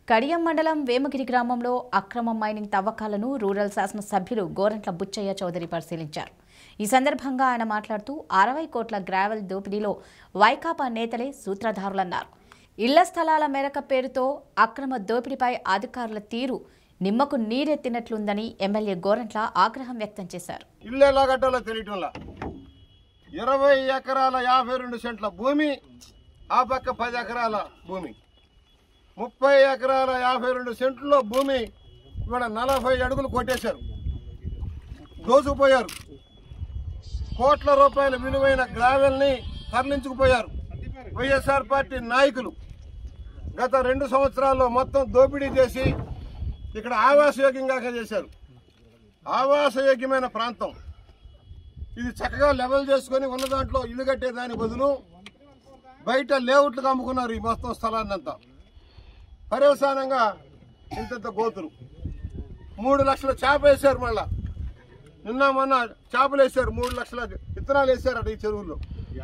కడియం మండలం వేమగిరి గ్రామంలో అక్రమ మైనింగ్ తవ్వకాలను రూరల్ శాసనసభ్యులు గోరంట్ల బుచ్చయ్య చౌదరి పరిశీలించారు ఈ సందర్భంగా ఆయన మాట్లాడుతూ అరవై కోట్ల గ్రావెల్ దోపిడీలో వైకాపా నేతలే సూత్రధారులన్నారు ఇళ్ల స్థలాల మేరక పేరుతో అక్రమ దోపిడీపై అధికారుల తీరు నిమ్మకు నీరెత్తినట్లుందని ఎమ్మెల్యే గోరంట్ల ఆగ్రహం వ్యక్తం చేశారు ఇల్లు ఎలా కట్టాలో తెలియటంలా ఇరవై ఎకరాల యాభై రెండు సెంట్ల భూమి ఆ పక్క పది ఎకరాల భూమి ముప్పై ఎకరాల యాభై రెండు సెంట్లలో భూమి ఇవాళ నలభై అడుగులు కొట్టేశారు దోసుకుపోయారు కోట్ల రూపాయల విలువైన గ్రావెల్ని తరలించుకుపోయారు వైఎస్ఆర్ పార్టీ నాయకులు గత రెండు సంవత్సరాల్లో మొత్తం దోపిడీ చేసి ఇక్కడ ఆవాసయోగ్యంగా చేశారు ఆవాసయోగ్యమైన ప్రాంతం ఇది చక్కగా లెవెల్ చేసుకొని ఉన్న దాంట్లో ఇల్లు కట్టేదాని బదులు బయట లేఅవుట్లుగా అమ్ముకున్నారు ఈ మొత్తం స్థలాన్ని అంతా పర్యవసానంగా ఇంత గోతులు మూడు లక్షల చేప వేశారు మళ్ళా నిన్న మొన్న చేపలు వేశారు మూడు లక్షల విత్తనాలు వేశారట ఈ చెరువుల్లో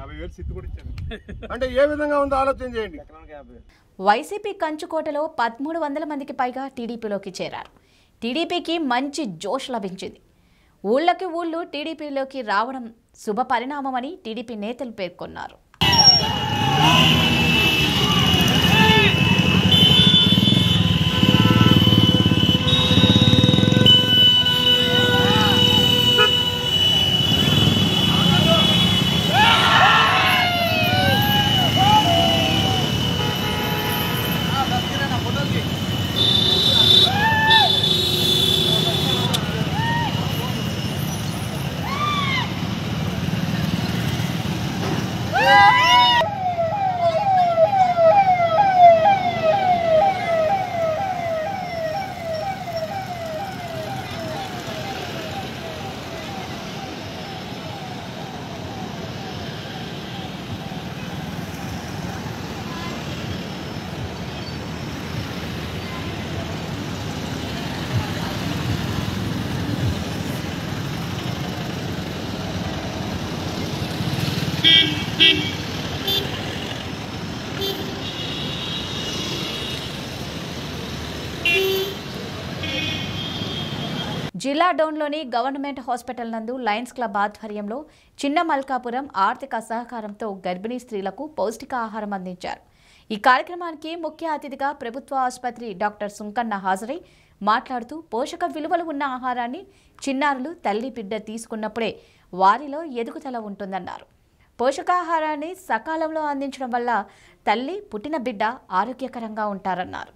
అంటే ఏ విధంగా ఉందో ఆలోచన చేయండి వైసీపీ కంచుకోటలో పదమూడు వందల మందికి పైగా టీడీపీలోకి చేరారు టీడీపీకి మంచి జోష్ లభించింది ఊళ్ళకి ఊళ్ళు టీడీపీలోకి రావడం శుభ పరిణామమని టీడీపీ నేతలు పేర్కొన్నారు జిల్లా డౌన్లోని గవర్నమెంట్ హాస్పిటల్ నందు లయన్స్ క్లబ్ ఆధ్వర్యంలో చిన్న మల్కాపురం ఆర్థిక సహకారంతో గర్భిణీ స్త్రీలకు పౌష్టికాహారం అందించారు ఈ కార్యక్రమానికి ముఖ్య అతిథిగా ప్రభుత్వ ఆసుపత్రి డాక్టర్ సుంకన్న హాజరై మాట్లాడుతూ పోషక విలువలు ఉన్న ఆహారాన్ని చిన్నారులు తల్లి బిడ్డ తీసుకున్నప్పుడే వారిలో ఎదుగుదల ఉంటుందన్నారు పోషకాహారాన్ని సకాలంలో అందించడం వల్ల తల్లి పుట్టిన బిడ్డ ఆరోగ్యకరంగా ఉంటారన్నారు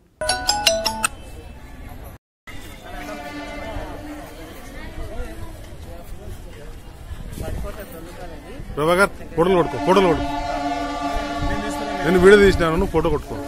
ప్రభాకర్ ఫోటోలు కొట్టుకో ఫోటోలు కొట్టుకో నేను వీడియో తీసినాను నువ్వు ఫోటో కొట్టుకో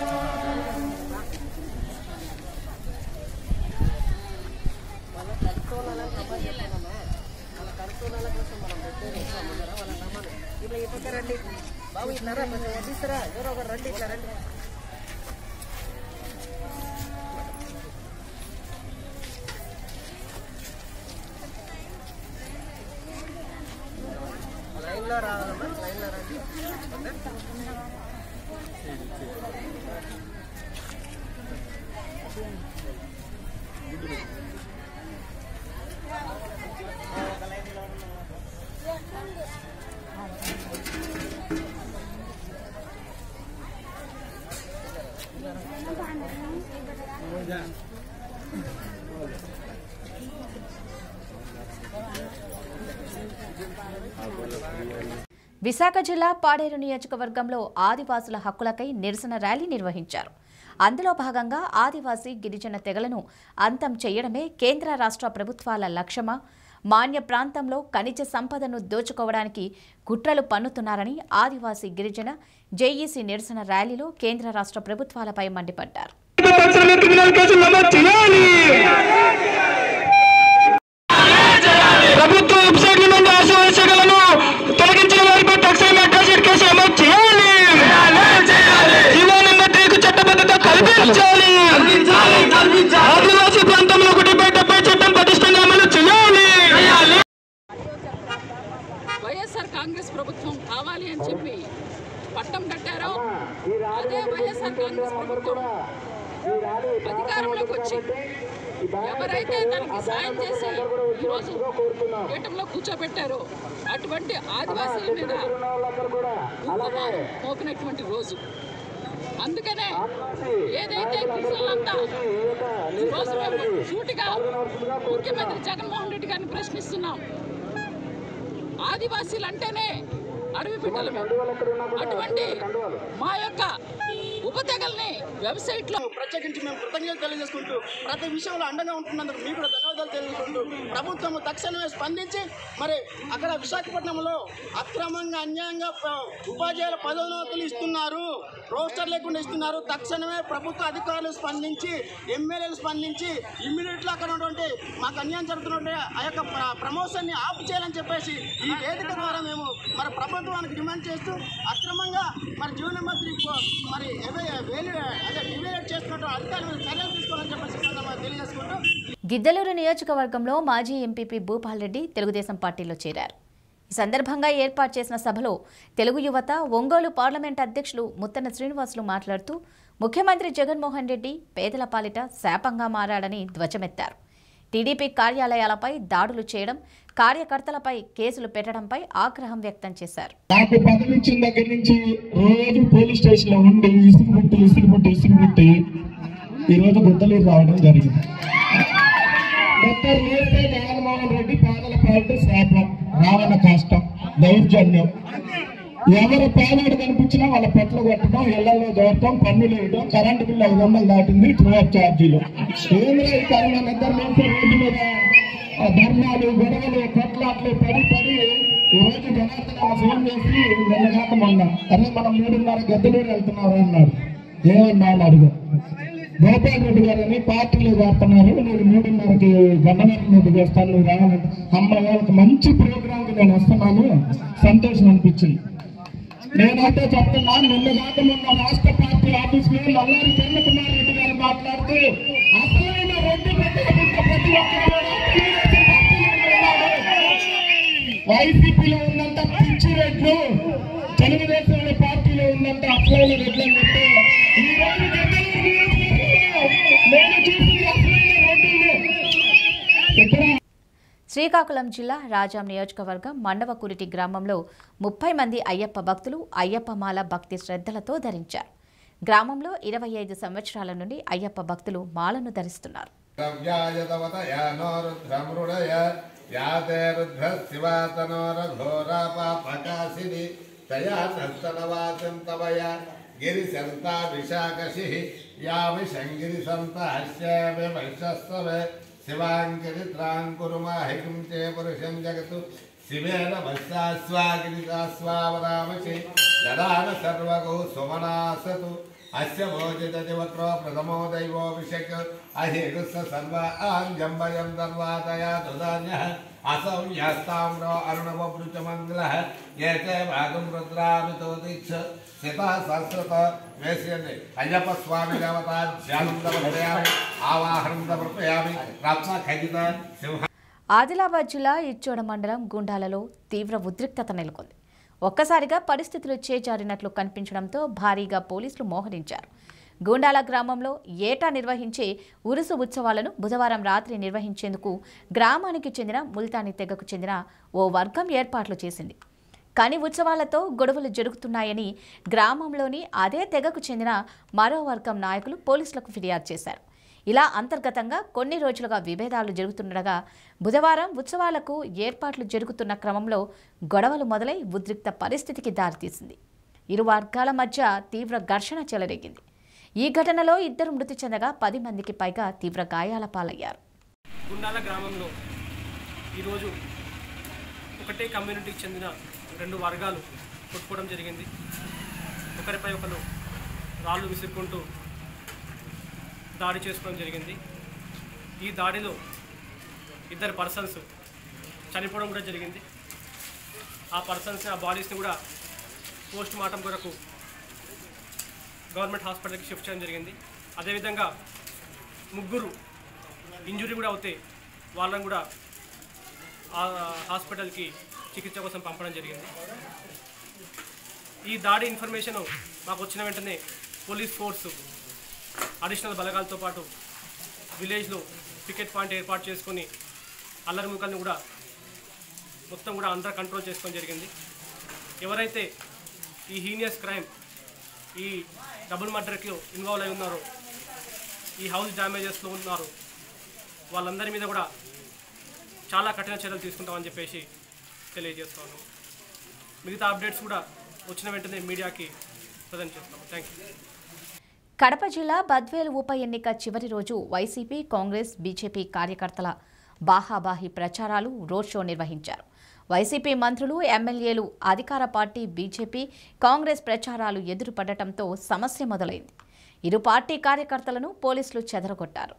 విశాఖ జిల్లా పాడేరు నియోజకవర్గంలో ఆదివాసుల హక్కులకై నిరసన ర్యాలీ నిర్వహించారు అందులో భాగంగా ఆదివాసీ గిరిజన తెగలను అంతం చేయడమే కేంద్ర రాష్ట్ర ప్రభుత్వాల లక్ష్యమా మాన్య ప్రాంతంలో ఖనిజ సంపదను దోచుకోవడానికి కుట్రలు పన్నుతున్నారని ఆదివాసీ గిరిజన జేఈసీ నిరసన ర్యాలీలో కేంద్ర రాష్ట్ర ప్రభుత్వాలపై మండిపడ్డారు తక్షణమే క్రిమినల్ కేసులు నమోదు చేయాలి ప్రభుత్వ వెబ్సైట్ల నుండి ఆశీర్వదించగలను తొలగించిన వారిపై తక్షణమే అటాసిడ్ కేసు నమోదు చేయాలి జీవో నెంబర్ త్రీకు చట్టబద్ధత కల్పించాలి ఆదివాసీ ప్రాంతంలో ఒకటిపై డెబ్బై చట్టం పటిష్టంగా అమలు చేయాలి వైఎస్ఆర్ కాంగ్రెస్ ప్రభుత్వం కావాలి అని చెప్పి పట్టం కట్టారో అదే వైఎస్ఆర్ కాంగ్రెస్ ప్రభుత్వం అధికారంలోకి వచ్చి ఎవరైతే దానికి సాయం చేసి ఈరోజు పీఠంలో కూర్చోబెట్టారో అటువంటి ఆదివాసీల మీద ఉక్కుపాదం మోపినటువంటి రోజు అందుకనే ఏదైతే గిరిజనులంతా ఈ రోజు మేము సూటిగా ముఖ్యమంత్రి జగన్మోహన్ రెడ్డి గారిని ప్రశ్నిస్తున్నాం ఆదివాసీలు అంటేనే అడవి బిడ్డలు అటువంటి మా యొక్క ఉపతెగల్ని వెబ్సైట్ లో ప్రత్యేకించి మేము కృతజ్ఞతలు తెలియజేసుకుంటూ ప్రతి విషయంలో అండగా ఉంటున్నందుకు మీకు కూడా ధన్యవాదాలు తెలియజేసుకుంటూ ప్రభుత్వం తక్షణమే స్పందించి మరి అక్కడ విశాఖపట్నంలో అక్రమంగా అన్యాయంగా ప- ఉపాధ్యాయుల పదోన్నతులు ఇస్తున్నారు రోస్టర్ లేకుండా ఇస్తున్నారు తక్షణమే ప్రభుత్వ అధికారులు స్పందించి ఎమ్మెల్యేలు స్పందించి ఇమ్మీడియట్లో అక్కడ ఉన్నటువంటి మాకు అన్యాయం జరుగుతున్నటువంటి ఆ యొక్క ప్ర- ప్రమోషన్ని ఆపు చేయాలని చెప్పేసి ఈ వేదిక ద్వారా మేము మరి ప్రభుత్వానికి డిమాండ్ చేస్తూ అక్రమంగా మరి జీవన మంత్రి మరి ఎవే- వేలు అదే డివేట్ చేస్తున్నట్టు అధికారుల మీద చర్యలు తీసుకోవాలని చెప్పేసి ఈ సందర్భంగా తెలియజేసుకుంటూ గిద్దలూరు నియోజకవర్గంలో మాజీ ఎంపీపీ భూపాల్ రెడ్డి తెలుగుదేశం పార్టీలో చేరారు ఈ సందర్భంగా ఏర్పాటు చేసిన సభలో తెలుగు యువత ఒంగోలు పార్లమెంట్ అధ్యక్షులు ముత్తన శ్రీనివాసులు మాట్లాడుతూ ముఖ్యమంత్రి జగన్మోహన్ రెడ్డి పేదల పాలిట శాపంగా మారాడని ధ్వజమెత్తారు టీడీపీ కార్యాలయాలపై దాడులు చేయడం కార్యకర్తలపై కేసులు పెట్టడంపై ఆగ్రహం వ్యక్తం చేశారు నాకు పదవి ఇచ్చిన దగ్గర నుంచి రోజు పోలీస్ స్టేషన్ లో ఉండి ఇసుగుబుట్టి ఇసుగుబుట్టి ఇసుగుబుట్టి ఈ రోజు గుద్దలూరు రావడం జరిగింది డాక్టర్ నేస్తే జగన్మోహన్ రెడ్డి పేదల పాలిట శాపం రావణ కష్టం దౌర్జన్యం ఎవరు పేదవాడు కనిపించినా వాళ్ళ పెట్లు కొట్టడం ఇళ్లలో దూరటం పన్నులు వేయడం కరెంటు బిల్లు ఐదు వందలు దాటింది ట్రూ ఆఫ్ ఛార్జీలు ఏంద్రా ఈ కరోనా నిద్ర లేస్తే రోడ్డు మీద ఆ ధర్నాలు గొడవలు కొట్లాట్లు పడి పడి ఈ రోజు జనార్దన ఫోన్ చేసి నిన్న కాక మొన్న అరే మనం మూడున్నర గద్దెలూరు వెళ్తున్నారు అన్నాడు ఏమన్నా అని అడుగు గోపాల్ రెడ్డి గారని పార్టీలో చేస్తున్నారు నేను మూడున్నరకి గన్నవరం మీద చేస్తాను నువ్వు రావాలంటే అమ్మ వాళ్ళకి మంచి ప్రోగ్రామ్ కి నేను వస్తున్నాను సంతోషం అనిపించింది నేనైతే చెప్తున్నా నిన్న కాక మొన్న రాష్ట్ర పార్టీ ఆఫీస్ లో నల్లారి కిరణ్ కుమార్ రెడ్డి గారు మాట్లాడుతూ అసలైన రెడ్డి ప్రతిపక్ష ప్రతి ఒక్కరు కూడా తెలుగుదేశం పార్టీలోనే ఉన్నాడు. వైసీపీలో ఉన్నంత పిచ్చి రెడ్లు తెలుగుదేశం పార్టీలో ఉన్నంత అసలైన రెడ్లు అని చెప్పి ఈ రోజు నెల్లూరు నియోజకవర్గంలో నేను చూసింది అసలైన రెడ్లు ఇక్కడ శ్రీకాకుళం జిల్లా రాజాం నియోజకవర్గం మండవకురిటి గ్రామంలో ముప్పై మంది అయ్యప్ప భక్తులు అయ్యప్ప మాల భక్తి శ్రద్ధలతో ధరించారు గ్రామంలో ఇరవై ఐదు సంవత్సరాల నుండి అయ్యప్ప భక్తులు మాలను ధరిస్తున్నారు ద్రవ్యాయ తవతయ నో రుద్రమృడయ యాతే రుద్ర శివాతనోరఘోరాపాపకాశిని తయా నర్తనవాచం తవయ గిరిశంతా విశాఖశి యామి శంగిరి సంత హస్యామి వైశస్తవ శివాంగిరి త్రాంకురుమాహికం చే పురుషం జగతు శివేన వత్సాస్వాగిరిదాస్వావరామసి యదాన సర్వగౌ సుమనాసతు అస్య భోజితతి వక్రో ప్రథమో దైవోభిషక్ అహిరుస్స సర్వ ఆంజంబయం దర్వాదయా దుధాన్య అసౌ యాస్తామ్రో అరుణవ వృచమంగళః ఏతే భాగం రుద్రామితో దీక్ష శితా సంస్కృత వేస్యండి అయ్యప్ప స్వామి దేవత ధ్యానం సమర్పయామి ఆవాహనం సమర్పయామి రత్న ఖచ్చిత సింహ ఆదిలాబాద్ జిల్లా ఇచ్చోడ మండలం గుండాలలో తీవ్ర ఉద్రిక్తత నెలకొంది ఒక్కసారిగా పరిస్థితులు చేజారినట్లు కనిపించడంతో భారీగా పోలీసులు మోహరించారు గూండాల గ్రామంలో ఏటా నిర్వహించే ఉరుసు ఉత్సవాలను బుధవారం రాత్రి నిర్వహించేందుకు గ్రామానికి చెందిన ముల్తానీ తెగకు చెందిన ఓ వర్గం ఏర్పాట్లు చేసింది కానీ ఉత్సవాలతో గొడవలు జరుగుతున్నాయని గ్రామంలోని అదే తెగకు చెందిన మరో వర్గం నాయకులు పోలీసులకు ఫిర్యాదు చేశారు ఇలా అంతర్గతంగా కొన్ని రోజులుగా విభేదాలు జరుగుతుండగా బుధవారం ఉత్సవాలకు ఏర్పాట్లు జరుగుతున్న క్రమంలో గొడవలు మొదలై ఉద్రిక్త పరిస్థితికి దారితీసింది ఇరు వర్గాల మధ్య తీవ్ర ఘర్షణ చెలరేగింది ఈ ఘటనలో ఇద్దరు మృతి చెందగా పది మందికి పైగా తీవ్ర గాయాల పాలయ్యారు గుండాల గ్రామంలో ఈరోజు ఒకటే కమ్యూనిటీకి చెందిన రెండు వర్గాలు కొట్టుకోవడం జరిగింది ఒకరిపై ఒకరు రాళ్ళు విసురుకుంటూ దాడి చేసుకోవడం జరిగింది ఈ దాడిలో ఇద్దరు పర్సన్స్ చనిపోవడం కూడా జరిగింది ఆ పర్సన్స్ని ఆ బాడీస్ని కూడా పోస్ట్ మార్టం కొరకు గవర్నమెంట్ హాస్పిటల్కి షిఫ్ట్ చేయడం జరిగింది అదేవిధంగా ముగ్గురు ఇంజురీ కూడా అవుతే వాళ్ళని కూడా ఆ హాస్పిటల్కి చికిత్స కోసం పంపడం జరిగింది ఈ దాడి ఇన్ఫర్మేషన్ మాకు వచ్చిన వెంటనే పోలీస్ ఫోర్సు అడిషనల్ బలగాలతో పాటు విలేజ్లో పికెట్ పాయింట్ ఏర్పాటు చేసుకొని అల్లరి ముక్కల్ని కూడా మొత్తం కూడా అండర్ కంట్రోల్ చేసుకోవడం జరిగింది ఎవరైతే ఈ హీనియస్ క్రైమ్ ఈ డబుల్ మర్డర్కి ఇన్వాల్వ్ అయి ఉన్నారో ఈ హౌస్ డ్యామేజెస్లో ఉన్నారు వాళ్ళందరి మీద కూడా చాలా కఠిన చర్యలు తీసుకుంటామని చెప్పేసి తెలియజేస్తాను మిగతా అప్డేట్స్ కూడా వచ్చిన వెంటనే మీడియాకి ప్రజెంట్ చేస్తాము థ్యాంక్ యూ కడప జిల్లా బద్వేలు ఉప ఎన్నిక చివరి రోజు వైసీపీ కాంగ్రెస్ బీజేపీ కార్యకర్తల బాహాబాహి ప్రచారాలు రోడ్ షో నిర్వహించారు వైసీపీ మంత్రులు ఎమ్మెల్యేలు అధికార పార్టీ బీజేపీ కాంగ్రెస్ ప్రచారాలు ఎదురుపడటంతో సమస్య మొదలైంది ఇరు పార్టీ కార్యకర్తలను పోలీసులు చెదరగొట్టారు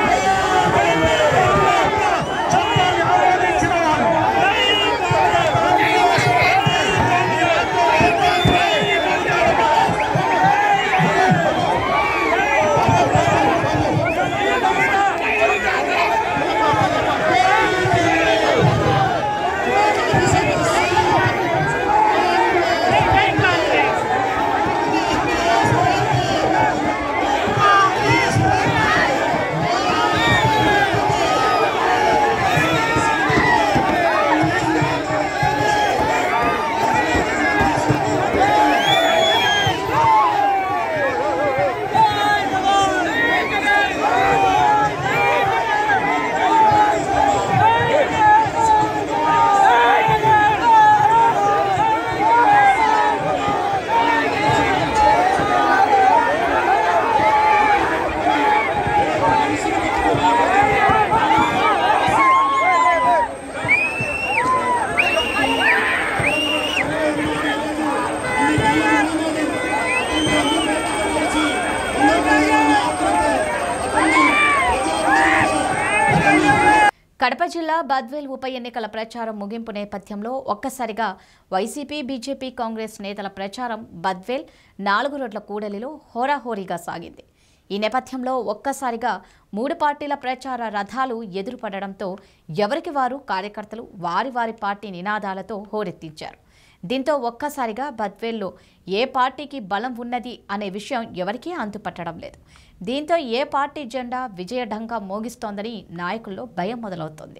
కడప జిల్లా బద్వేల్ ఉప ఎన్నికల ప్రచారం ముగింపు నేపథ్యంలో ఒక్కసారిగా వైసీపీ బీజేపీ కాంగ్రెస్ నేతల ప్రచారం బద్వేల్ నాలుగు రోడ్ల కూడలిలో హోరాహోరీగా సాగింది ఈ నేపథ్యంలో ఒక్కసారిగా మూడు పార్టీల ప్రచార రథాలు ఎదురుపడడంతో ఎవరికి వారు కార్యకర్తలు వారి వారి పార్టీ నినాదాలతో హోరెత్తించారు దీంతో ఒక్కసారిగా బద్వేల్లో ఏ పార్టీకి బలం ఉన్నది అనే విషయం ఎవరికీ అంతుపట్టడం లేదు దీంతో ఏ పార్టీ జెండా విజయఢంకా మోగిస్తోందని నాయకుల్లో భయం మొదలవుతోంది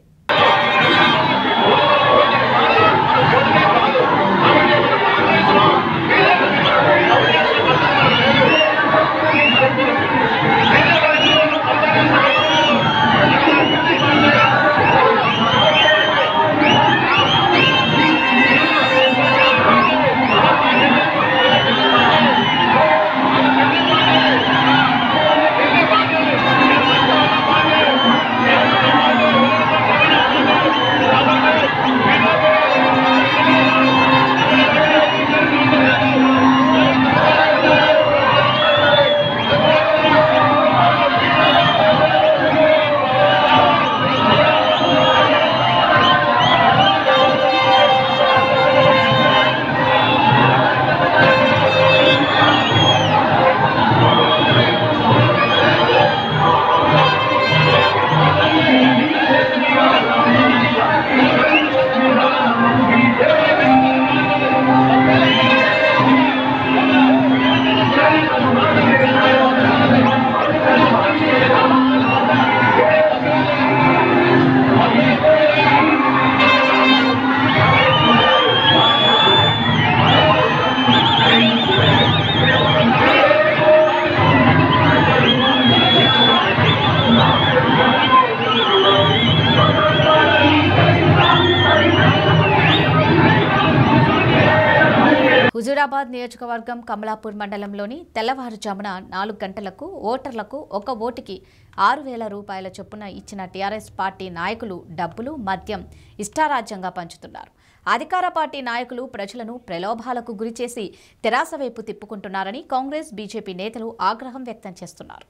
హుజూరాబాద్ నియోజకవర్గం కమలాపూర్ మండలంలోని తెల్లవారుజామున నాలుగు గంటలకు ఓటర్లకు ఒక ఓటుకి ఆరు వేల రూపాయల చొప్పున ఇచ్చిన టీఆర్ఎస్ పార్టీ నాయకులు డబ్బులు మద్యం ఇష్టారాజ్యంగా పంచుతున్నారు అధికార పార్టీ నాయకులు ప్రజలను ప్రలోభాలకు గురిచేసి తెరాస వైపు తిప్పుకుంటున్నారని కాంగ్రెస్ బీజేపీ నేతలు ఆగ్రహం వ్యక్తం చేస్తున్నారు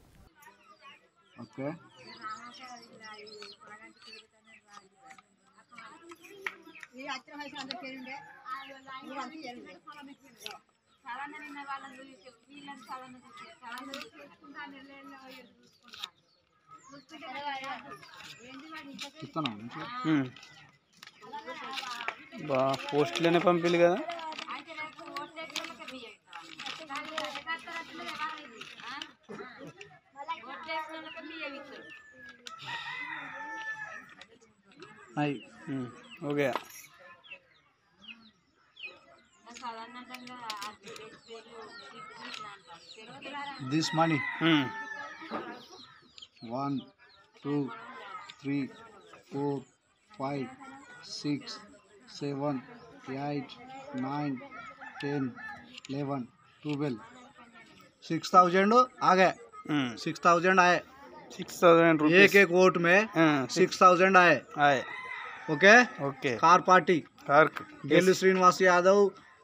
బా పోస్టులోనే పంపిల్లు కదా नहीं हम्म, हो गया this money hmm one two three four five six seven eight nine ten eleven twelve six thousand आ गए हम्म सिक्स थाउजेंड आए सिक्स थाउजेंड एक एक वोट में सिक्स थाउजेंड आए आए okay okay car party car गेलु Srinivas Yadav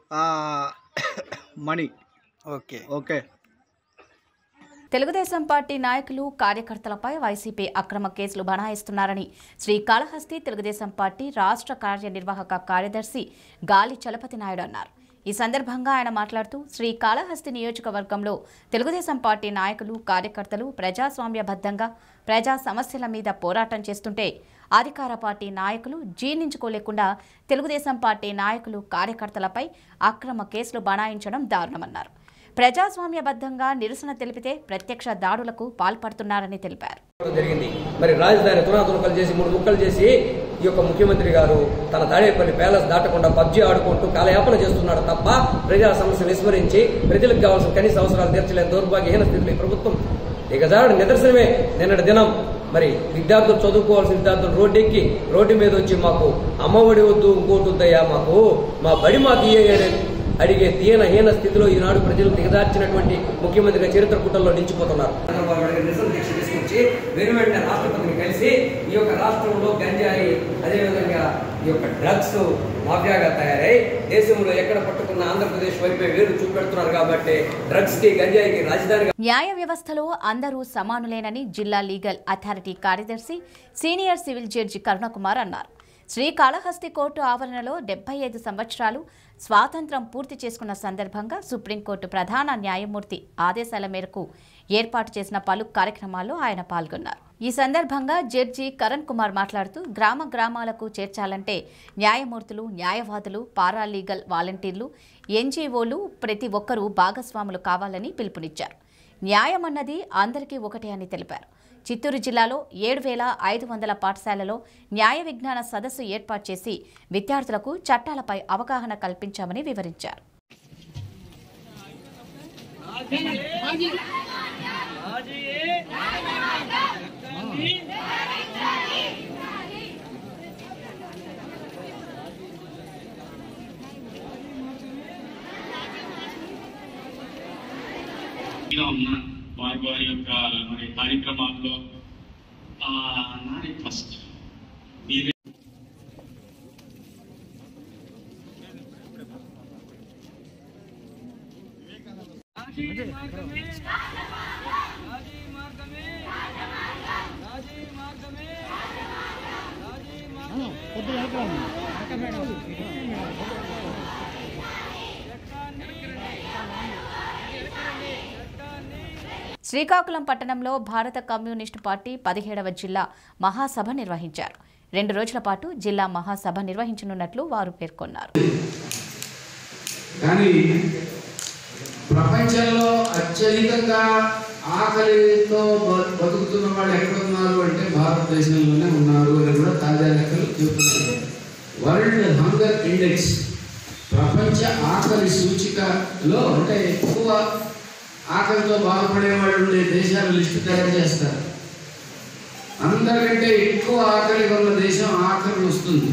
money okay okay Telugudesam party నాయకులు కార్యకర్తలపై వైసీపీ అక్రమ కేసులు బనాయిస్తున్నారని శ్రీకాళహస్తి తెలుగుదేశం పార్టీ రాష్ట్ర కార్యనిర్వాహక కార్యదర్శి గాలి చలపతి నాయుడు అన్నారు ఈ సందర్భంగా ఆయన మాట్లాడుతూ శ్రీకాళహస్తి నియోజకవర్గంలో తెలుగుదేశం పార్టీ నాయకులు కార్యకర్తలు ప్రజాస్వామ్యబద్ధంగా ప్రజా సమస్యల మీద పోరాటం చేస్తుంటే అధికార పార్టీ నాయకులు జీర్ణించుకోలేకుండా తెలుగుదేశం పార్టీ నాయకులు కార్యకర్తలపై అక్రమ కేసులు బనాయించడం దారుణమన్నారు ప్రజాస్వామ్యబద్ధంగా నిరసన తెలిపితే ప్రత్యక్ష దాడులకు పాల్పడుతున్నారని తెలిపారు జరిగింది మరి రాజధాని తునాతునకలు చేసి మూడు ముక్కలు చేసి ఈ యొక్క ముఖ్యమంత్రి గారు తన తాడేపల్లి ప్యాలెస్ దాటకుండా పబ్జీ ఆడుకుంటూ కాలయాపన చేస్తున్నాడు తప్ప ప్రజా సమస్య విస్మరించి ప్రజలకు కావాల్సిన కనీస అవసరాలు తీర్చలేని దౌర్భాగ్యహీన స్థితిలో ఈ ప్రభుత్వం దిగజాడు నిదర్శనమే నిన్నటి దినం మరి విద్యార్థులు చదువుకోవాల్సిన విద్యార్థులు రోడ్డెక్కి రోడ్డు మీద వచ్చి మాకు అమ్మఒడి వద్దు ఇంకోటి వద్దయ్యా మాకు మా బడి మాకు ఇయ్యని అడిగే దీన హీన స్థితిలో ఈనాడు ప్రజలు దిగదార్చినటువంటి ముఖ్యమంత్రిగా చరిత్ర పుటల్లో నిలిచిపోతున్నారు చంద్రబాబు నాయుడు గారు నిరసన దీక్ష తీసుకొచ్చి వెను వెంటనే రాష్ట్రపతిని కలిసి ఈ యొక్క రాష్ట్రంలో గంజాయి అదేవిధంగా ఈ యొక్క డ్రగ్స్ మాఫియాగా తయారై దేశంలో ఎక్కడ పట్టుకున్న ఆంధ్రప్రదేశ్ వైపే వేరు చూపెడుతున్నారు కాబట్టి డ్రగ్స్ కి గంజాయికి రాజధాని న్యాయ వ్యవస్థలో అందరూ సమానులేనని జిల్లా లీగల్ అథారిటీ కార్యదర్శి సీనియర్ సివిల్ జడ్జి కరుణకుమార్ అన్నారు శ్రీకాళహస్తి కోర్టు ఆవరణలో డెబ్బై ఐదు సంవత్సరాలు స్వాతంత్రం పూర్తి చేసుకున్న సందర్భంగా సుప్రీంకోర్టు ప్రధాన న్యాయమూర్తి ఆదేశాల మేరకు ఏర్పాటు చేసిన పలు కార్యక్రమాల్లో ఆయన పాల్గొన్నారు ఈ సందర్భంగా జడ్జి కరణ్ కుమార్ మాట్లాడుతూ గ్రామ గ్రామాలకు చేర్చాలంటే న్యాయమూర్తులు న్యాయవాదులు పారాలీగల్ వాలంటీర్లు ఎన్జీఓలు ప్రతి ఒక్కరూ భాగస్వాములు కావాలని పిలుపునిచ్చారు న్యాయం అన్నది అందరికీ ఒకటే అని తెలిపారు చిత్తూరు జిల్లాలో ఏడు వేల ఐదు వందల పాఠశాలలో న్యాయ విజ్ఞాన సదస్సు ఏర్పాటు చేసి విద్యార్థులకు చట్టాలపై అవగాహన కల్పించామని వివరించారు ఇలా ఉన్న వారి వారి యొక్క మరి కార్యక్రమాల్లో ఆ, నా రిక్వెస్ట్ మీరే శ్రీకాకుళం పట్టణంలో భారత కమ్యూనిస్టు పార్టీ పదిహేడవ జిల్లా మహాసభ నిర్వహించారు రెండు రోజుల పాటు జిల్లా మహాసభ నిర్వహించనున్నట్లు వారు పేర్కొన్నారు కానీ ప్రపంచంలో అత్యధికంగా ఆకలితో బ- బతుకుతున్న వాళ్ళు ఎక్కడ ఉన్నారు అంటే భారతదేశంలోనే ఉన్నారు అని కూడా తాజా లెక్కలు చెబుతున్నాయి వరల్డ్ హంగర్ ఇండెక్స్ ప్రపంచ ఆకలి సూచికలో అంటే ఎక్కువ ఆకలితో బాధపడే వాళ్ళు ఉండే దేశాల లిస్టు తయారు చేస్తారు అందరికంటే ఎక్కువ ఆకలి ఉన్న దేశం ఆకలి వస్తుంది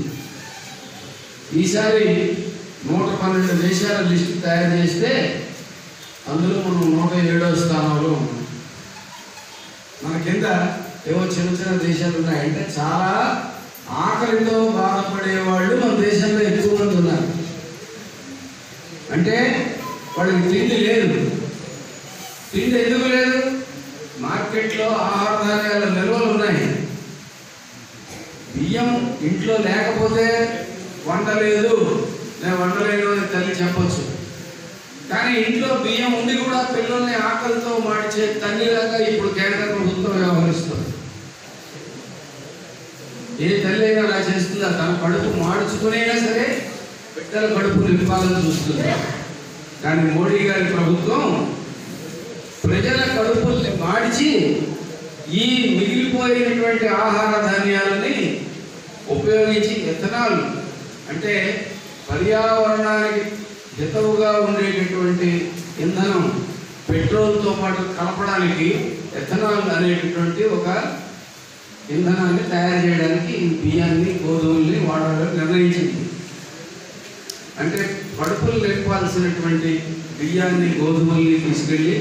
ఈసారి నూట పన్నెండు దేశాల లిస్టు తయారు చేస్తే అందులో మనం నూట ఏడో స్థానంలో ఉన్నాం మన కింద ఏవో చిన్న చిన్న దేశాలు ఉన్నాయి అంటే చాలా ఆకలితో బాధపడే వాళ్ళు మన దేశంలో ఎక్కువ మంది ఉన్నారు అంటే వాళ్ళకి తిండి లేదు తిండి ఎందుకు లేదు మార్కెట్లో ఆహార ధాన్యాల నిల్వలు ఉన్నాయి బియ్యం ఇంట్లో లేకపోతే వండలేదు నేను వండలేను అని తల్లి చెప్పొచ్చు కానీ ఇంట్లో బియ్యం ఉండి కూడా పిల్లల్ని ఆకలితో మాడిచే తల్లిలాగా ఇప్పుడు కేంద్ర ప్రభుత్వం వ్యవహరిస్తుంది ఏ తల్లి అయినా అలా చేస్తుందా తన కడుపు మాడుచుకునైనా సరే బిడ్డల కడుపు నింపాలని చూస్తుంది కానీ మోడీ గారి ప్రభుత్వం ప్రజల కడుపుల్ని మాడిచి ఈ మిగిలిపోయినటువంటి ఆహార ధాన్యాలని ఉపయోగించి ఎథనాల్ అంటే పర్యావరణానికి హితవుగా ఉండేటటువంటి ఇంధనం పెట్రోల్తో పాటు కలపడానికి ఎథనాల్ అనేటటువంటి ఒక ఇంధనాన్ని తయారు చేయడానికి ఈ బియ్యాన్ని గోధుమల్ని వాడాలని నిర్ణయించింది అంటే కడుపులు నింపాల్సినటువంటి బియ్యాన్ని గోధుమల్ని తీసుకెళ్ళి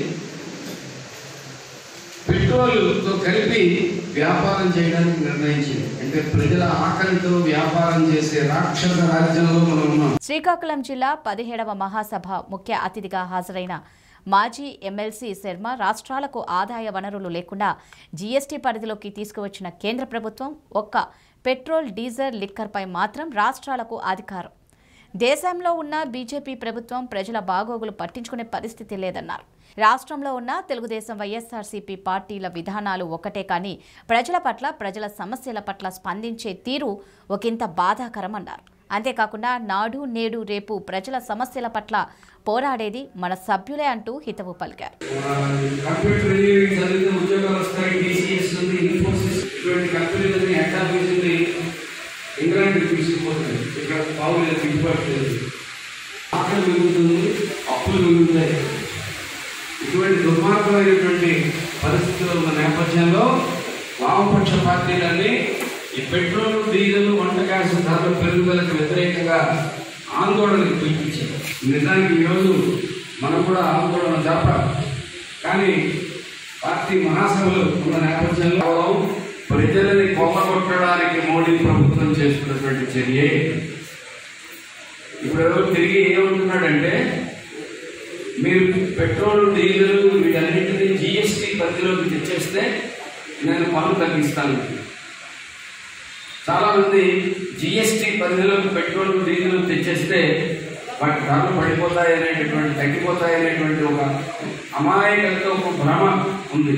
పెట్రోల్తో కలిపి వ్యాపారం చేయడానికి నిర్ణయించింది అంటే ప్రజల ఆకలితో వ్యాపారం చేసే రాక్షస రాజ్యంలో మనం ఉన్నాం శ్రీకాకుళం జిల్లా పదిహేడవ మహాసభ ముఖ్య అతిథిగా హాజరైన మాజీ ఎమ్మెల్సీ శర్మ రాష్ట్రాలకు ఆదాయ వనరులు లేకుండా జీఎస్టీ పరిధిలోకి తీసుకువచ్చిన కేంద్ర ప్రభుత్వం ఒక్క పెట్రోల్ డీజిల్ లిక్కర్పై మాత్రం రాష్ట్రాలకు అధికారం దేశంలో ఉన్న బీజేపీ ప్రభుత్వం ప్రజల బాగోగులు పట్టించుకునే పరిస్థితి లేదన్నారు రాష్ట్రంలో ఉన్న తెలుగుదేశం వైఎస్ఆర్సీపీ పార్టీల విధానాలు ఒకటే కానీ ప్రజల పట్ల ప్రజల సమస్యల పట్ల స్పందించే తీరు ఒకంత బాధాకరం అన్నారు అంతేకాకుండా నాడు నేడు రేపు ప్రజల సమస్యల పట్ల పోరాడేది మన సభ్యులే అంటూ హితవు పలికారు కంప్యూటర్ ఇంజనీరింగ్ చదివితే ఉద్యోగాలు వస్తాయి టీసీఎస్ ఉంది ఇన్ఫోసిస్ ఇటువంటి కంపెనీలని హెడ్ ఆఫీస్ ఉంది ఇంగ్లాండ్ తీసుకుపోతుంది ఇక్కడ పావులు దిగుబడలేదు ఆకలి మిగులుతుంది అప్పులు మిగులుతాయి ఇటువంటి దుర్మార్గమైనటువంటి పరిస్థితులు ఉన్న నేపథ్యంలో వామపక్ష పార్టీలన్నీ ఈ పెట్రోల్ డీజిల్ వంట గ్యాస్ ధరల పెరుగుదలకు వ్యతిరేకంగా ఆందోళన పిలిపించారు నిజానికి ఈరోజు మనం కూడా ఆందోళన జరపాలి కానీ పార్టీ మహాసభలు ఉన్న నేపథ్యంలో ప్రజలని కొమ్మగొట్టడానికి మోడీ ప్రభుత్వం చేస్తున్నటువంటి చర్యే ఇప్పుడు ఎవరో తిరిగి ఏమంటున్నాడంటే మీరు పెట్రోల్ డీజిల్ వీటన్నింటినీ జిఎస్టీ పరిధిలోకి తెచ్చేస్తే నేను పన్ను తగ్గిస్తాను చాలా మంది జిఎస్టీ పరిధిలోకి పెట్రోల్ డీజిల్ తెచ్చేస్తే వాటి ధరలు పడిపోతాయి అనేటటువంటి తగ్గిపోతాయి అనేటువంటి ఒక అమాయకత ఒక భ్రమ ఉంది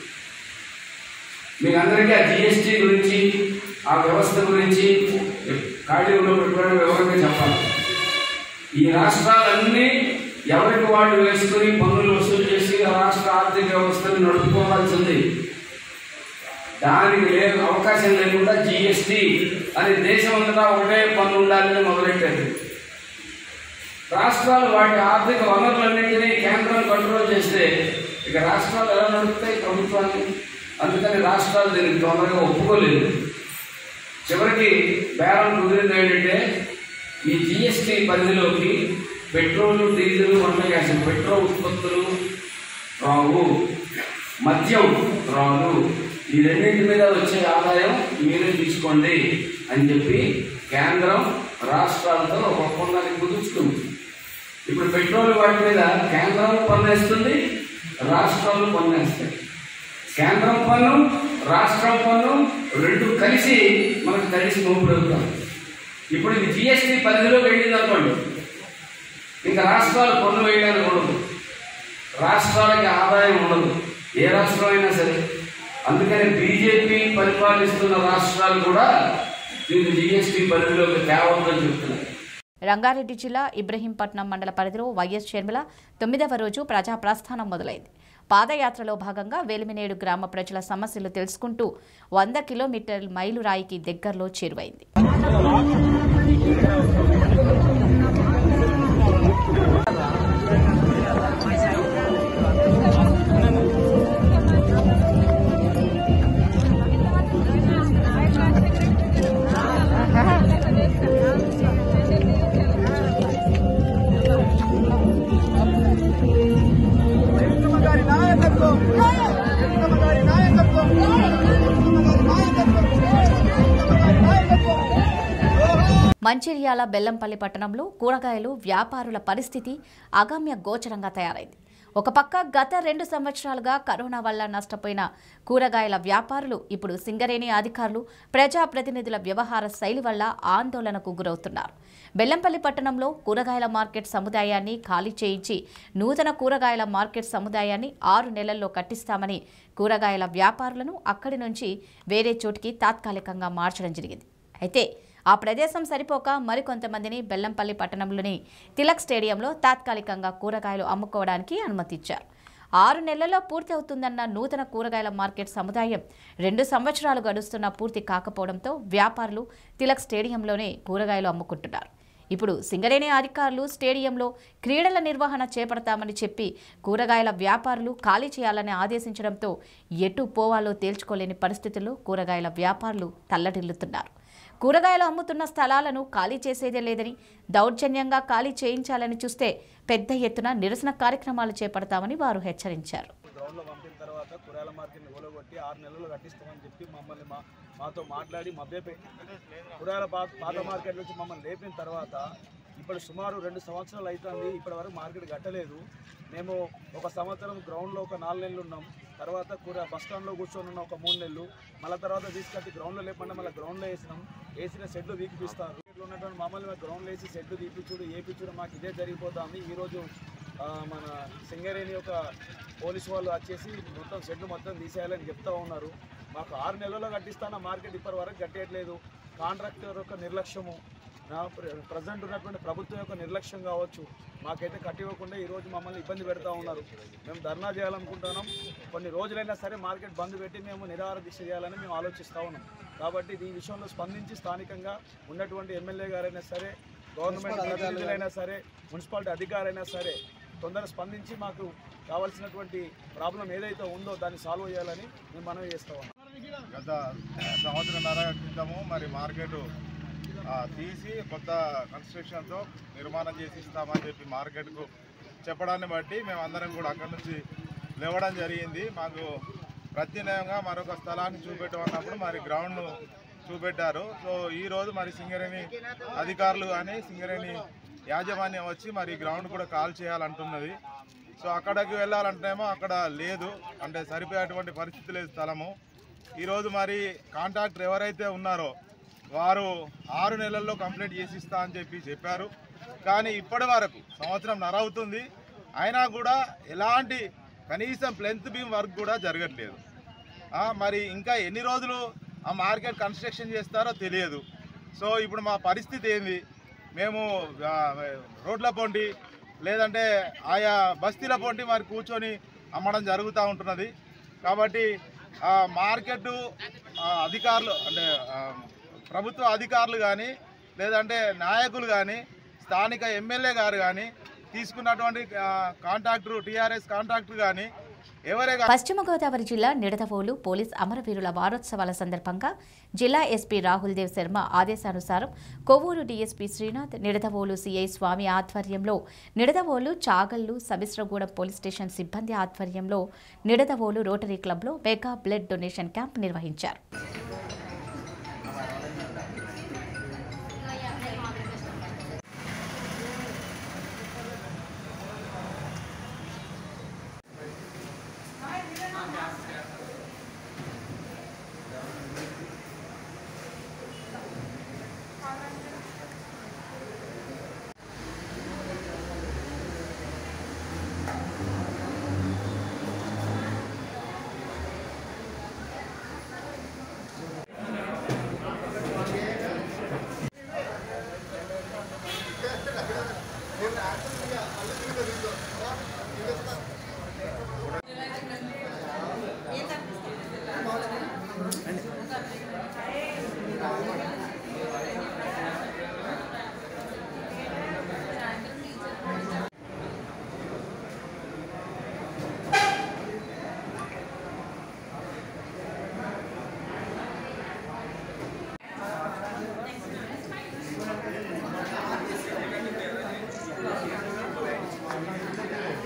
మీకు అందరికీ ఆ జిఎస్టీ గురించి ఆ వ్యవస్థ గురించి ఖాళీ ఉన్న పెట్టుకోవడం వివరంగా చెప్పాలి ఈ రాష్ట్రాలన్నీ ఎవరికి వాళ్ళు వేసుకుని పన్నులు వసూలు చేసి ఆ రాష్ట్ర ఆర్థిక వ్యవస్థను నడుపుకోవాల్సింది దానికి లేదు అవకాశం లేకుండా జిఎస్టి అని దేశం అంతటా ఒకటే పన్ను ఉండాలని మొదలెట్టారు రాష్ట్రాలు వాటి ఆర్థిక వనరులన్నింటినీ కేంద్రం కంట్రోల్ చేస్తే ఇక రాష్ట్రాలు ఎలా నడుపుతాయి ప్రభుత్వాన్ని అందుకని రాష్ట్రాలు దీనికి తొందరగా ఒప్పుకోలేదు చివరికి బేరం కుదిరింది ఏంటంటే ఈ జిఎస్టి పరిధిలోకి పెట్రోల్ డీజిల్ వంట గ్యాస్ పెట్రోల్ ఉత్పత్తులు రావు మద్యం రాదు ఈ రెండింటి మీద వచ్చే ఆదాయం మీరే తీసుకోండి అని చెప్పి కేంద్రం రాష్ట్రాలతో ఒక ఒప్పందాన్ని కుదుర్చుకుంది ఇప్పుడు పెట్రోల్ వాటి మీద కేంద్రం పన్ను వేస్తుంది రాష్ట్రాలు పన్ను వేస్తాయి కేంద్రం పన్ను రాష్ట్రం పన్ను రెండు కలిసి మనకు కలిసి మోపుడవుతాం ఇప్పుడు ఇది జిఎస్టీ పరిధిలో వెళ్ళింది అనుకోండి ఇంకా రాష్ట్రాలు పన్ను వేయడానికి ఉండదు రాష్ట్రాలకి ఆదాయం ఉండదు ఏ రాష్ట్రం అయినా సరే అందుకని బీజేపీ పరిపాలిస్తున్న రాష్ట్రాలు కూడా దీన్ని జిఎస్టీ పరిధిలోకి తేవద్దని చెప్తున్నాయి రంగారెడ్డి జిల్లా ఇబ్రహీంపట్నం మండల పరిధిలో వైఎస్ షర్మిల తొమ్మిదవ రోజు ప్రజా ప్రస్థానం మొదలైంది పాదయాత్రలో భాగంగా వేలిమినేడు గ్రామ ప్రజల సమస్యలు తెలుసుకుంటూ వంద కిలోమీటర్ మైలురాయికి దగ్గరలో చేరువైంది మంచిర్యాల బెల్లంపల్లి పట్టణంలో కూరగాయలు వ్యాపారుల పరిస్థితి అగమ్య గోచరంగా తయారైంది ఒక పక్క గత రెండు సంవత్సరాలుగా కరోనా వల్ల నష్టపోయిన కూరగాయల వ్యాపారులు ఇప్పుడు సింగరేణి అధికారులు ప్రజాప్రతినిధుల వ్యవహార శైలి వల్ల ఆందోళనకు గురవుతున్నారు బెల్లంపల్లి పట్టణంలో కూరగాయల మార్కెట్ సముదాయాన్ని ఖాళీ చేయించి నూతన కూరగాయల మార్కెట్ సముదాయాన్ని ఆరు నెలల్లో కట్టిస్తామని కూరగాయల వ్యాపారులను అక్కడి నుంచి వేరే చోటికి తాత్కాలికంగా మార్చడం జరిగింది అయితే ఆ ప్రదేశం సరిపోక మరికొంతమందిని బెల్లంపల్లి పట్టణంలోని తిలక్ స్టేడియంలో తాత్కాలికంగా కూరగాయలు అమ్ముకోవడానికి అనుమతిచ్చారు ఆరు నెలల్లో పూర్తి అవుతుందన్న నూతన కూరగాయల మార్కెట్ సముదాయం రెండు సంవత్సరాలు గడుస్తున్నా పూర్తి కాకపోవడంతో వ్యాపారులు తిలక్ స్టేడియంలోనే కూరగాయలు అమ్ముకుంటున్నారు ఇప్పుడు సింగరేణి అధికారులు స్టేడియంలో క్రీడల నిర్వహణ చేపడతామని చెప్పి కూరగాయల వ్యాపారులు ఖాళీ చేయాలని ఆదేశించడంతో ఎటు పోవాలో తేల్చుకోలేని పరిస్థితుల్లో కూరగాయల వ్యాపారులు తల్లడిల్లుతున్నారు కూరగాయలు అమ్ముతున్న స్థలాలను ఖాళీ చేసేదే లేదని దౌర్జన్యంగా ఖాళీ చేయించాలని చూస్తే పెద్ద ఎత్తున నిరసన కార్యక్రమాలు చేపడతామని వారు హెచ్చరించారు గ్రౌండ్లో పంపిన తర్వాత కూరగాయల మార్కెట్ని ఓలగొట్టి ఆరు నెలలు కట్టిస్తామని చెప్పి మమ్మల్ని మా మాతో మాట్లాడి మభ్యపెట్టి కూరగాయల పాత పాత మార్కెట్ నుంచి మమ్మల్ని లేపిన తర్వాత ఇప్పుడు సుమారు రెండు సంవత్సరాలు అవుతుంది ఇప్పటి వరకు మార్కెట్ కట్టలేదు మేము ఒక సంవత్సరం గ్రౌండ్లో ఒక నాలుగు నెలలు ఉన్నాం తర్వాత కూర బస్ స్టాండ్లో కూర్చొని ఉన్న ఒక మూడు నెలలు మళ్ళీ తర్వాత తీసుకొచ్చి గ్రౌండ్లో లేకుండా మళ్ళీ గ్రౌండ్లో వేసినాం వేసిన షెడ్లు వీకిపిస్తారు ఇట్లా ఉన్నటువంటి మమ్మల్ని గ్రౌండ్లో వేసి షెడ్లు తీపిచ్చుడు ఏపిచ్చుడు మాకు ఇదే జరిగిపోతుంది ఈరోజు ఆ, మన సింగరేణి యొక్క పోలీసు వాళ్ళు వచ్చేసి మొత్తం షెడ్లు మొత్తం తీసేయాలని చెప్తా ఉన్నారు మాకు ఆరు నెలల్లో కట్టిస్తాన మార్కెట్ ఇప్పటి వరకు కట్టేయట్లేదు కాంట్రాక్టర్ యొక్క నిర్లక్ష్యము నా ప్రజెంట్ ఉన్నటువంటి ప్రభుత్వం యొక్క నిర్లక్ష్యం కావచ్చు మాకైతే కట్టివ్వకుండా ఈరోజు మమ్మల్ని ఇబ్బంది పెడతా ఉన్నారు మేము ధర్నా చేయాలనుకుంటున్నాం కొన్ని రోజులైనా సరే మార్కెట్ బంద్ పెట్టి మేము నిరాహార దీక్ష చేయాలని మేము ఆలోచిస్తూ ఉన్నాం కాబట్టి ఈ విషయంలో స్పందించి స్థానికంగా ఉన్నటువంటి ఎమ్మెల్యే గారైనా సరే గవర్నమెంట్ ప్రతినిధులైనా సరే మున్సిపాలిటీ అధికారైనా సరే తొందరగా స్పందించి మాకు కావాల్సినటువంటి ప్రాబ్లం ఏదైతే ఉందో దాన్ని సాల్వ్ చేయాలని మేము మనవి చేస్తా ఉన్నాం గత సంవత్సరంన్నర క్రితము మరి మార్కెట్ ఆ, తీసి కొత్త కన్స్ట్రక్షన్తో నిర్మాణం చేసి ఇస్తామని చెప్పి మార్కెట్కు చెప్పడాన్ని బట్టి మేము అందరం కూడా అక్కడి నుంచి లేవడం జరిగింది మాకు ప్రత్యామ్నాయంగా మరొక స్థలాన్ని చూపెట్టమన్నప్పుడు మరి గ్రౌండ్ చూపెట్టారు సో ఈ రోజు మరి సింగరేణి అధికారులు కానీ సింగరేణి యాజమాన్యం వచ్చి మరి గ్రౌండ్ కూడా కాల్ చేయాలంటున్నది సో అక్కడికి వెళ్ళాలంటేమో అక్కడ లేదు అంటే సరిపోయేటువంటి పరిస్థితి లేదు స్థలము ఈరోజు మరి కాంట్రాక్టర్ ఎవరైతే ఉన్నారో వారు ఆరు నెలల్లో కంప్లీట్ చేసి ఇస్తా అని చెప్పి చెప్పారు కానీ ఇప్పటి వరకు సంవత్సరం నరవుతుంది అయినా కూడా ఎలాంటి కనీసం ప్లెంత్ బీమ్ వర్క్ కూడా జరగట్లేదు ఆ, మరి ఇంకా ఎన్ని రోజులు ఆ మార్కెట్ కన్స్ట్రక్షన్ చేస్తారో తెలియదు సో ఇప్పుడు మా పరిస్థితి ఏంది మేము ఆ, రోడ్ల పొంటి లేదంటే ఆయా బస్తీల పొంటి మరి కూర్చొని అమ్మడం జరుగుతూ ఉంటున్నది కాబట్టి ఆ మార్కెట్ ఆ, అధికారులు అంటే ఆ, ప్రభుత్వ అధికారులు కానీ లేదంటే నాయకులు కానీ స్థానిక ఎమ్మెల్యే గారు కానీ తీసుకున్నటువంటి ఆ, కాంట్రాక్టర్ టీఆర్ఎస్ కాంట్రాక్టర్ కానీ ఎవరే గా- పశ్చిమ గోదావరి జిల్లా నిడదవోలు పోలీస్ అమరవీరుల వారోత్సవాల సందర్భంగా జిల్లా ఎస్పీ రాహుల్ దేవ్ శర్మ ఆదేశానుసారం కొవ్వూరు డీఎస్పీ శ్రీనాథ్ నిడదవోలు సిఐ స్వామి ఆధ్వర్యంలో నిడదవోలు చాగల్లు సమిశ్రగూడెం పోలీస్ స్టేషన్ సిబ్బంది ఆధ్వర్యంలో నిడదవోలు రోటరీ క్లబ్లో మెగా బ్లడ్ డొనేషన్ క్యాంప్ నిర్వహించారు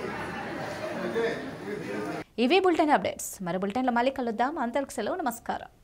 ఇవి బులెటిన్ అప్డేట్స్ మరి బులెటిన్లో మళ్ళీ కలుద్దాం అంతవరకు సెలవు నమస్కారం